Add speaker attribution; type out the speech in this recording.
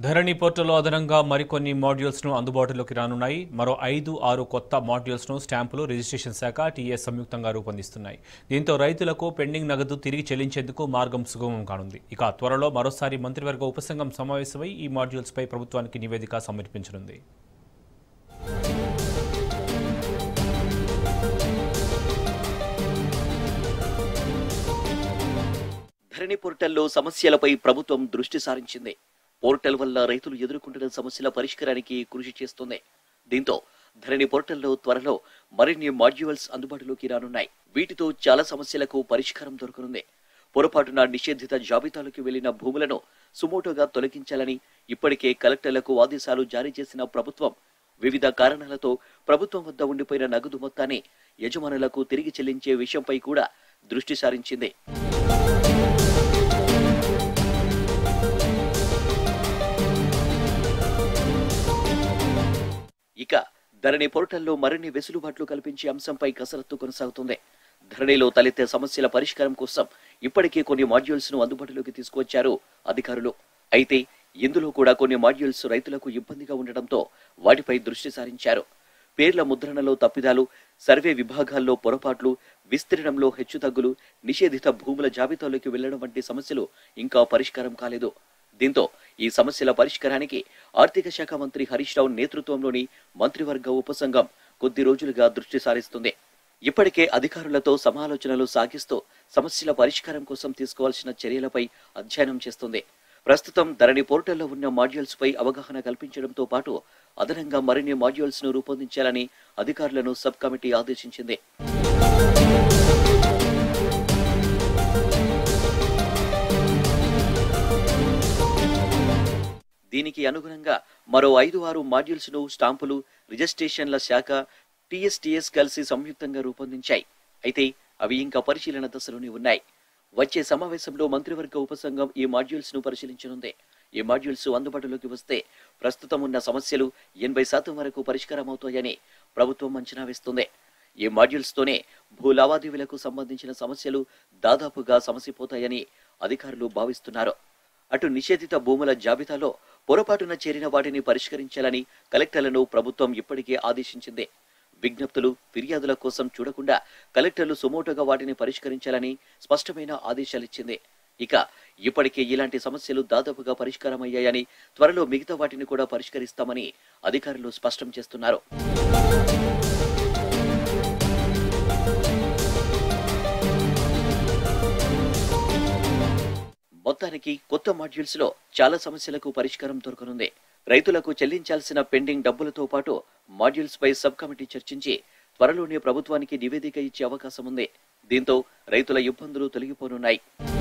Speaker 1: ధరణి పోర్టల్లో అదనంగా మరికొన్ని మాడ్యూల్స్ను అందుబాటులోకి రానున్నాయి మరో ఐదు ఆరు కొత్త మాడ్యూల్స్ను స్టాంపులు రిజిస్ట్రేషన్ శాఖ టీఎస్ సంయుక్తంగా రూపొందిస్తున్నాయి దీంతో రైతులకు పెండింగ్ నగదు తిరిగి చెల్లించేందుకు మార్గం సుగమం కానుంది ఇక త్వరలో మరోసారి మంత్రివర్గ ఉపసంఘం సమావేశమై ఈ మాడ్యూల్స్పై ప్రభుత్వానికి నివేదిక సమర్పించనుంది
Speaker 2: ధరణి పోర్టల్లో సమస్యలపై ప్రభుత్వం దృష్టి సారించింది పోర్టల్ వల్ల రైతులు ఎదుర్కొంటున్న సమస్యల పరిష్కారానికి కృషి చేస్తుంది దీంతో ధరణి పోర్టల్లో త్వరలో మరిన్ని మాడ్యూల్స్ అందుబాటులోకి రానున్నాయి వీటితో చాలా సమస్యలకు పరిష్కారం దొరకనుంది పొరపాటున నిషేధిత జాబితాలోకి వెళ్లిన భూములను సుమోటోగా తొలగించాలని ఇప్పటికే కలెక్టర్లకు ఆదేశాలు జారీ చేసిన ప్రభుత్వం వివిధ కారణాలతో ప్రభుత్వం వద్ద ఉండిపోయిన నగదు మొత్తాన్ని యజమానులకు తిరిగి చెల్లించే విషయంపై కూడా దృష్టి సారించింది ఇక ధరణి పోర్టల్లో మరిన్ని వెసులుబాట్లు కల్పించే అంశంపై కసరత్తు కొనసాగుతుంది ధరణిలో తలెత్తే సమస్యల పరిష్కారం కోసం ఇప్పటికే కొన్ని మాడ్యూల్స్ ను అందుబాటులోకి తీసుకువచ్చారు అధికారులు అయితే ఇందులో కూడా కొన్ని మాడ్యూల్స్ రైతులకు ఇబ్బందిగా ఉండటంతో వాటిపై దృష్టి సారించారు పేర్ల ముద్రణలో తప్పిదాలు సర్వే విభాగాల్లో పొరపాట్లు విస్తీర్ణంలో హెచ్చుతగ్గులు నిషేధిత భూముల జాబితాలోకి వెళ్లడం వంటి సమస్యలు ఇంకా పరిష్కారం కాలేదు దీంతో ఈ సమస్యల పరిష్కారానికి ఆర్థిక శాఖ మంత్రి హరీష్ రావు నేతృత్వంలోని మంత్రివర్గ ఉపసంఘం కొద్ది రోజులుగా దృష్టి సారిస్తుంది ఇప్పటికే అధికారులతో సమాలోచనలు సాగిస్తూ సమస్యల పరిష్కారం కోసం తీసుకోవాల్సిన చర్యలపై అధ్యయనం చేస్తుంది ప్రస్తుతం ధరణి పోర్టల్లో ఉన్న మాడ్యూల్స్ పై అవగాహన కల్పించడంతో పాటు అదనంగా మరిన్ని మాడ్యూల్స్ ను రూపొందించాలని అధికారులను సబ్ కమిటీ ఆదేశించింది దీనికి అనుగుణంగా మరో ఐదు ఆరు మాడ్యూల్స్ ను స్టాంపులు రిజిస్ట్రేషన్ల శాఖ టీఎస్టీఎస్ కలిసి సంయుక్తంగా రూపొందించాయి అయితే అవి ఇంకా పరిశీలన దశలోనే ఉన్నాయి వచ్చే సమావేశంలో మంత్రివర్గ ఉపసంఘం ఈ మాడ్యూల్స్ ను పరిశీలించనుంది ఈ మాడ్యూల్స్ అందుబాటులోకి వస్తే ప్రస్తుతం ఉన్న సమస్యలు ఎనభై శాతం వరకు పరిష్కారమవుతాయని ప్రభుత్వం అంచనా వేస్తుంది ఈ మాడ్యూల్స్ తోనే భూ లావాదేవీలకు సంబంధించిన సమస్యలు దాదాపుగా సమసిపోతాయని అధికారులు భావిస్తున్నారు అటు నిషేధిత భూముల జాబితాలో పొరపాటున చేరిన వాటిని పరిష్కరించాలని కలెక్టర్లను ప్రభుత్వం ఇప్పటికే ఆదేశించింది విజ్ఞప్తులు ఫిర్యాదుల కోసం చూడకుండా కలెక్టర్లు సుమోటోగా వాటిని పరిష్కరించాలని స్పష్టమైన ఆదేశాలిచ్చింది ఇక ఇప్పటికే ఇలాంటి సమస్యలు దాదాపుగా పరిష్కారమయ్యాయని త్వరలో మిగతా వాటిని కూడా పరిష్కరిస్తామని అధికారులు స్పష్టం చేస్తున్నారు మొత్తానికి కొత్త మాడ్యూల్స్ లో చాలా సమస్యలకు పరిష్కారం దొరకనుంది రైతులకు చెల్లించాల్సిన పెండింగ్ డబ్బులతో పాటు మాడ్యూల్స్ పై సబ్ కమిటీ చర్చించి త్వరలోనే ప్రభుత్వానికి నివేదిక ఇచ్చే అవకాశం ఉంది దీంతో రైతుల ఇబ్బందులు తొలగిపోనున్నాయి